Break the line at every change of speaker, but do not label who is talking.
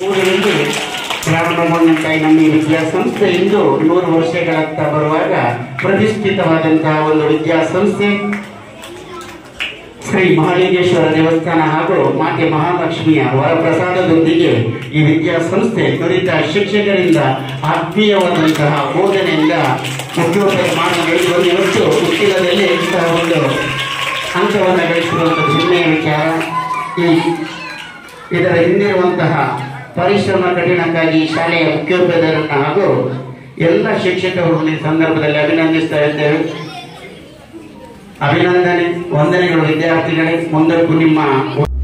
ಊರಿನಲ್ಲಿ ಪ್ರಾರಂಭಗೊಂಡಂತಹ ಈ ನಮ್ಮ ಈ ವಿದ್ಯಾಸಂಸ್ಥೆ ಇಂದು ನೂರು ವರ್ಷಗಳತ್ತ ಬರುವಾಗ ಪ್ರತಿಷ್ಠಿತವಾದಂತಹ ಒಂದು ವಿದ್ಯಾಸಂಸ್ಥೆ ಶ್ರೀ ಮಹಾಲಿಂಗೇಶ್ವರ ದೇವಸ್ಥಾನ ಹಾಗೂ ಮಾತೆ ಮಹಾಲಕ್ಷ್ಮಿಯ ವರಪ್ರಸಾದದೊಂದಿಗೆ ಈ ವಿದ್ಯಾಸಂಸ್ಥೆ ನುರಿತ ಶಿಕ್ಷಕರಿಂದ ಆತ್ಮೀಯವಾದಂತಹ ಬೋಧನೆಯಿಂದ ಮುಖ್ಯೋಪಾಯ ಮಾನವರಿಗೆ ಇವತ್ತು ಉಚ್ಚಿಲದಲ್ಲಿ ಇಂತಹ ಒಂದು ಅಂಕವನ್ನು ಗಳಿಸಿರುವಂತಹ ಹೆಮ್ಮೆಯ ವಿಚಾರ ಈ ಇದರ ಹಿಂದಿರುವಂತಹ ಪರಿಶ್ರಮ ಕಠಿಣಕ್ಕಾಗಿ ಈ ಶಾಲೆಯ ಮುಖ್ಯೋಪಾಧ್ಯಾಯರನ್ನ ಹಾಗೂ ಎಲ್ಲ ಶಿಕ್ಷಕರನ್ನು ಈ ಸಂದರ್ಭದಲ್ಲಿ ಅಭಿನಂದಿಸ್ತಾ ಇದ್ದೇವೆ ಅಭಿನಂದನೆ ವಂದನೆಗಳು ವಿದ್ಯಾರ್ಥಿಗಳೇ ಮುಂದಕ್ಕೂ ನಿಮ್ಮ